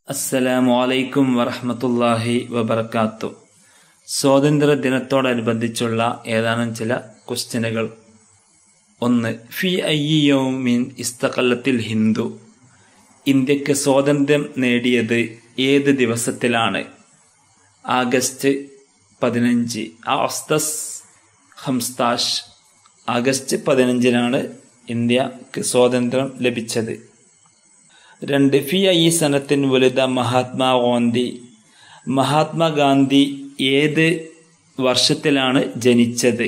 അസ്സലാമു അലൈക്കും വറഹ്മത്തുള്ളാഹി വബർക്കാത്തു സ്വാതന്ത്ര്യ ദിനത്തോടനുബന്ധിച്ചുള്ള ഏതാനും ചില ക്വസ്റ്റ്യനുകൾ ഒന്ന് ഫി അയ്യോമിൻ ഇസ്തകല്ലത്തിൽ ഹിന്ദു ഇന്ത്യക്ക് സ്വാതന്ത്ര്യം നേടിയത് ഏത് ദിവസത്തിലാണ് ആഗസ്റ്റ് പതിനഞ്ച് ആസ്തസ് ഹംസ്താഷ് ആഗസ്റ്റ് പതിനഞ്ചിനാണ് ഇന്ത്യക്ക് സ്വാതന്ത്ര്യം ലഭിച്ചത് രണ്ട് ഫി ഐ സനത്തിൻ വലുത മഹാത്മാഗാന്ധി മഹാത്മാഗാന്ധി ഏത് വർഷത്തിലാണ് ജനിച്ചത്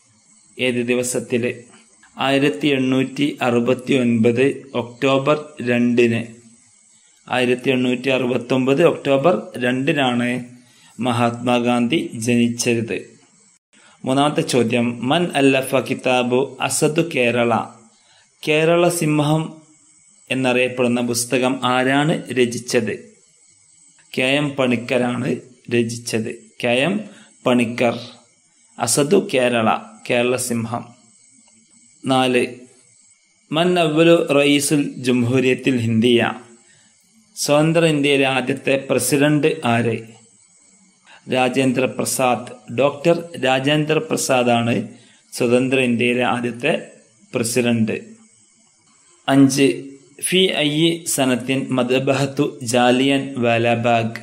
ഏത് ദിവസത്തിൽ ആയിരത്തി എണ്ണൂറ്റി അറുപത്തി ഒൻപത് ഒക്ടോബർ രണ്ടിന് ആയിരത്തി എണ്ണൂറ്റി അറുപത്തി ഒമ്പത് ഒക്ടോബർ രണ്ടിനാണ് മഹാത്മാഗാന്ധി ജനിച്ചത് മൂന്നാമത്തെ ചോദ്യം മൻ അല്ലഫ കിതാബു അസദു കേരള കേരള സിംഹം എന്നറിയപ്പെടുന്ന പുസ്തകം ആരാണ് രചിച്ചത് കെ എം പണിക്കരാണ് രചിച്ചത് കെ എം പണിക്കർ അസദു കേരള കേരള സിംഹം നാല് മൻ അവലു റയീസുൽ ജംഹൂരിയത്തിൽ ഹിന്ദിയ സ്വതന്ത്ര ഇന്ത്യയിലെ ആദ്യത്തെ പ്രസിഡന്റ് ആര് രാജേന്ദ്ര പ്രസാദ് ഡോക്ടർ രാജേന്ദ്ര പ്രസാദാണ് സ്വതന്ത്ര ഇന്ത്യയിലെ ആദ്യത്തെ പ്രസിഡന്റ് അഞ്ച് ഫി ഐ സനത്തിൻ മദബഹത്തു ജാലിയൻ വാലാബാഗ്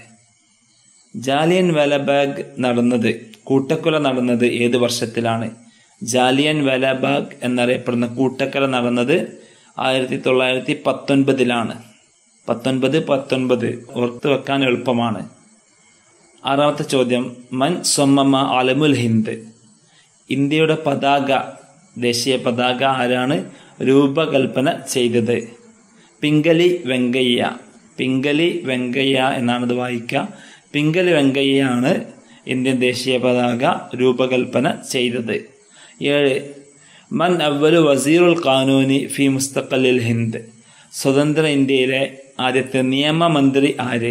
ജാലിയൻ വാലാബാഗ് നടന്നത് കൂട്ടക്കൊല നടന്നത് ഏത് വർഷത്തിലാണ് ജാലിയൻ വാലാബാഗ് എന്നറിയപ്പെടുന്ന കൂട്ടക്കൊല നടന്നത് ആയിരത്തി തൊള്ളായിരത്തി പത്തൊൻപതിലാണ് പത്തൊൻപത് പത്തൊൻപത് ഓർത്തു വെക്കാൻ എളുപ്പമാണ് ആറാമത്തെ ചോദ്യം മൻ സൊമ്മമ അലമുൽ ഹിന്ദ് ഇന്ത്യയുടെ പതാക ദേശീയ പതാക ആരാണ് രൂപകൽപ്പന ചെയ്തത് പിങ്കലി വെങ്കയ്യ പിങ്കലി വെങ്കയ്യ എന്നാണ് ഇത് വായിക്കുക പിങ്കലി വെങ്കയ്യാണ് ഇന്ത്യൻ ദേശീയ പതാക രൂപകൽപ്പന ചെയ്തത് ഏഴ് മൻ അവലു വസീറുൽ ഖാനൂനി ഫി മുസ്തഖലിൽ ഹിന്ദ് സ്വതന്ത്ര ഇന്ത്യയിലെ ആദ്യത്തെ നിയമമന്ത്രി ആര്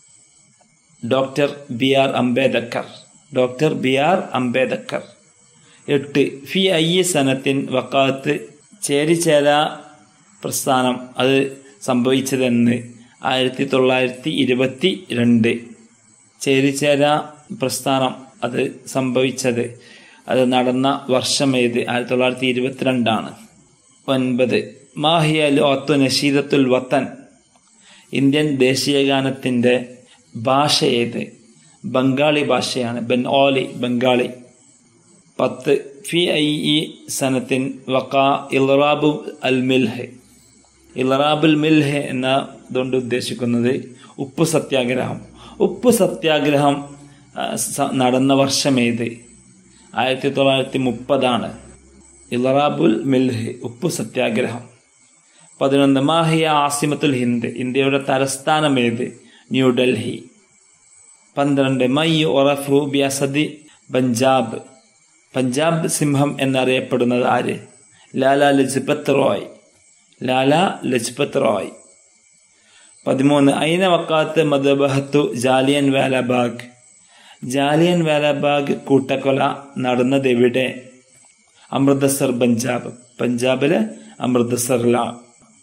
doctor B R Ambedkar doctor B R Ambedkar എട്ട് ഫി ഐ സനത്തിൻ വക്കാത്ത് ചേരിചേര പ്രസ്ഥാനം അത് സംഭവിച്ചതെന്ന് ആയിരത്തി തൊള്ളായിരത്തി ഇരുപത്തി രണ്ട് ചേരിചേര പ്രസ്ഥാനം അത് സംഭവിച്ചത് അത് നടന്ന വർഷം ഏത് ആയിരത്തി തൊള്ളായിരത്തി ഇരുപത്തിരണ്ടാണ് ഒൻപത് മാഹിയ ലോത്തു നഷീദത്തുൽ വത്തൻ ഇന്ത്യൻ ദേശീയഗാനത്തിൻ്റെ ഭാഷ ഏത് ബംഗാളി ഭാഷയാണ് ബെൻഓലി ബംഗാളി പത്ത് ഫി ഐ ഇ സനത്തിൻ വക്കാ ഇൽറാബു അൽ മിൽഹ് ഇൽറാബുൽ മിൽഹ് എന്ന ഇതുകൊണ്ട് ഉദ്ദേശിക്കുന്നത് ഉപ്പ് സത്യാഗ്രഹം ഉപ്പ് സത്യാഗ്രഹം നടന്ന വർഷം ഏത് ആയിരത്തി തൊള്ളായിരത്തി മുപ്പതാണ് ഇലറാബുൽ മിൽഹ് ഉപ്പ് സത്യാഗ്രഹം പതിനൊന്ന് മാഹിയ ആസിമത്തുൽ ഹിന്ദ് ഇന്ത്യയുടെ തലസ്ഥാനം ഏത് ന്യൂഡൽഹി പന്ത്രണ്ട് മൈ ഒറഫു ബിയസദി പഞ്ചാബ് പഞ്ചാബ് സിംഹം എന്നറിയപ്പെടുന്നത് ആര് ലാല ലജ്പത് റോയ് ലാല ലജ്പത് റോയ് പതിമൂന്ന് ഐന വക്കാത്ത് മദബഹത്തു ജാലിയൻ വാലബാഗ് ജാലിയൻ വാലബാഗ് കൂട്ടക്കൊല നടന്നത് എവിടെ അമൃതസർ പഞ്ചാബ് പഞ്ചാബിലെ അമൃതസറിലാണ്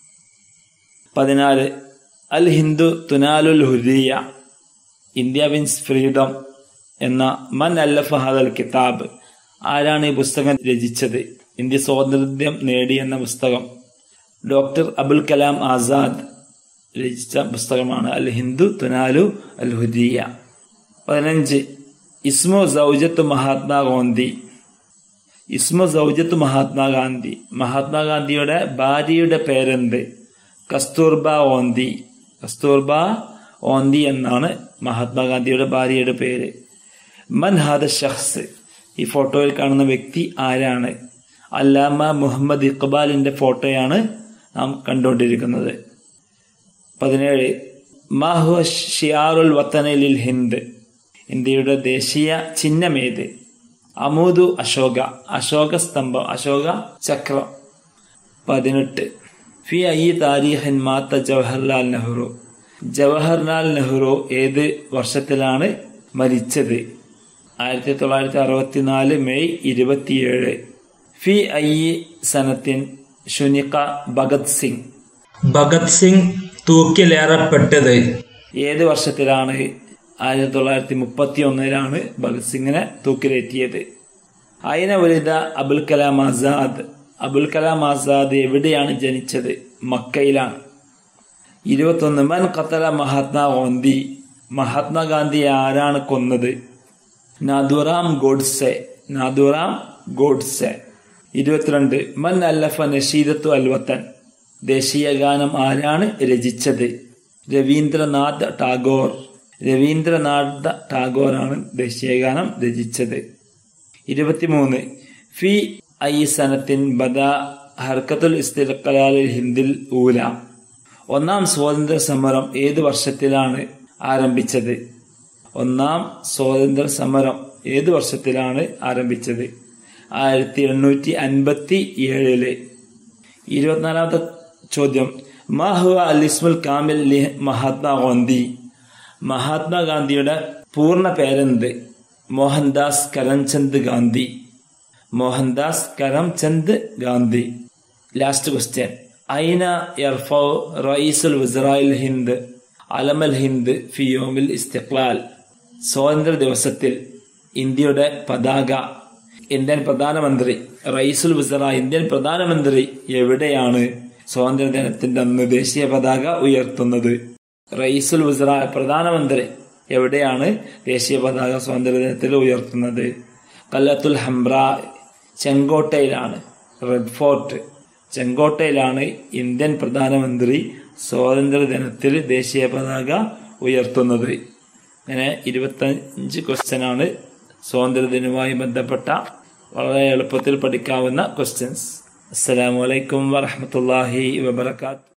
പതിനാല് അൽ ഹിന്ദു തുനാലുൽ ഹുരിയ ഇന്ത്യ വിൻസ് ഫ്രീഡം എന്ന മൻ അല്ലഫ് ഹദൽ കിതാബ് ആരാണ് ഈ പുസ്തകം രചിച്ചത് ഇന്ത്യ സ്വാതന്ത്ര്യം നേടി എന്ന പുസ്തകം ഡോക്ടർ അബുൽ കലാം ആസാദ് രചിച്ച പുസ്തകമാണ് അൽ ഹിന്ദു തുനാലു അൽ ഹുദിയ പതിനഞ്ച് ഇസ്മു സൗജത്ത് മഹാത്മാഗാന്ധി ഇസ്മു സൗജത്ത് മഹാത്മാഗാന്ധി മഹാത്മാഗാന്ധിയുടെ ഭാര്യയുടെ പേരെന്ത് കസ്തൂർബ ഓന്തി കസ്തൂർബ ഓന്തി എന്നാണ് മഹാത്മാഗാന്ധിയുടെ ഭാര്യയുടെ പേര് മൻ ഹാദ ഷഖ്സ് ഈ ഫോട്ടോയിൽ കാണുന്ന വ്യക്തി ആരാണ് അല്ലാമ മുഹമ്മദ് ഇഖ്ബാലിന്റെ ഫോട്ടോയാണ് നാം കണ്ടുകൊണ്ടിരിക്കുന്നത് പതിനേഴ് മാഹു ഷിയാറുൽ വത്തനലിൽ ഹിന്ദ് ഇന്ത്യയുടെ ദേശീയ ചിഹ്നമേത് അമൂദു അശോക അശോക സ്തംഭം അശോക ചക്രം പതിനെട്ട് ഫി ഐ താരിഖൻ മാത്ത ജവഹർലാൽ നെഹ്റു ജവഹർലാൽ നെഹ്റു ഏത് വർഷത്തിലാണ് മരിച്ചത് ആയിരത്തി തൊള്ളായിരത്തി അറുപത്തിനാല് മെയ് ഇരുപത്തിയേഴ് ഫി ഐ സനത്തിൻ ഷുനിക ഭഗത് സിംഗ് ഭഗത് സിംഗ് തൂക്കിലേറപ്പെട്ടത് ഏത് വർഷത്തിലാണ് ആയിരത്തി തൊള്ളായിരത്തി മുപ്പത്തി ഒന്നിലാണ് ഭഗത് സിംഗിനെ തൂക്കിലേറ്റിയത് അയിന വലുത അബുൽ കലാം ആസാദ് അബുൽ കലാം ആസാദ് എവിടെയാണ് ജനിച്ചത് മക്കയിലാണ് ഇരുപത്തൊന്ന് മൻ ഖത്തല മഹാത്മാഗാന്ധി മഹാത്മാഗാന്ധി ആരാണ് കൊന്നത് നാദുറാം ഗോഡ്സെ നാദുറാം ഗോഡ്സെ ഇരുപത്തിരണ്ട് മൻ അല്ലഫ നഷീദത്തു അൽവത്തൻ ദേശീയ ഗാനം ആരാണ് രചിച്ചത് രവീന്ദ്രനാഥ് ടാഗോർ രവീന്ദ്രനാഥ് ടാഗോറാണ് ദേശീയ ഗാനം രചിച്ചത് ഇരുപത്തിമൂന്ന് ഫി ഐ സനത്തിൻ ബദ ഹർക്കത്തുൽ ഇസ്തിഖലാലിൽ ഹിന്ദിൽ ഊല ഒന്നാം സ്വാതന്ത്ര്യ സമരം ഏത് വർഷത്തിലാണ് ആരംഭിച്ചത് ഒന്നാം സ്വാതന്ത്ര്യ സമരം ഏത് വർഷത്തിലാണ് ആരംഭിച്ചത് ആയിരത്തി എണ്ണൂറ്റി അൻപത്തി ഏഴില് ഇരുപത്തിനാലാമത്തെ ചോദ്യം മാഹുവ അലിസ്മുൽ കാമിൽ ലി മഹാത്മാഗാന്ധി മഹാത്മാഗാന്ധിയുടെ പൂർണ്ണ പേരെന്ത് മോഹൻദാസ് കരംചന്ദ് ഗാന്ധി മോഹൻദാസ് കരംചന്ദ് ഗാന്ധി ലാസ്റ്റ് ക്വസ്റ്റ്യൻ ഐന യർഫൗ റയീസുൽ വസറായിൽ ഹിന്ദ് അലമൽ ഹിന്ദ് ഫിയോമിൽ ഇസ്തിഖ്ലാൽ സ്വാതന്ത്ര്യ ദിവസത്തിൽ ഇന്ത്യയുടെ പതാക ഇന്ത്യൻ പ്രധാനമന്ത്രി റയീസുൽ വസറ ഇന്ത്യൻ പ്രധാനമന്ത്രി എവിടെയാണ് സ്വാതന്ത്ര്യ ദിനത്തിന്റെ അന്ന് ദേശീയ പതാക ഉയർത്തുന്നത് റയീസുൽ വസറ പ്രധാനമന്ത്രി എവിടെയാണ് ദേശീയ പതാക സ്വാതന്ത്ര്യ ദിനത്തിൽ ഉയർത്തുന്നത് കല്ലത്തുൽ ഹംബ്ര ചെങ്കോട്ടയിലാണ് റെഡ് ഫോർട്ട് ചെങ്കോട്ടയിലാണ് ഇന്ത്യൻ പ്രധാനമന്ത്രി സ്വാതന്ത്ര്യ ദിനത്തിൽ ദേശീയ പതാക ഉയർത്തുന്നത് അങ്ങനെ ഇരുപത്തഞ്ച് ക്വസ്റ്റ്യൻ ആണ് സ്വാതന്ത്ര്യദിനവുമായി ബന്ധപ്പെട്ട വളരെ എളുപ്പത്തിൽ പഠിക്കാവുന്ന ക്വസ്റ്റ്യൻസ് അസ്സലാമലൈക്കും വറഹമത്തല്ലാഹി വബർക്കാത്ത്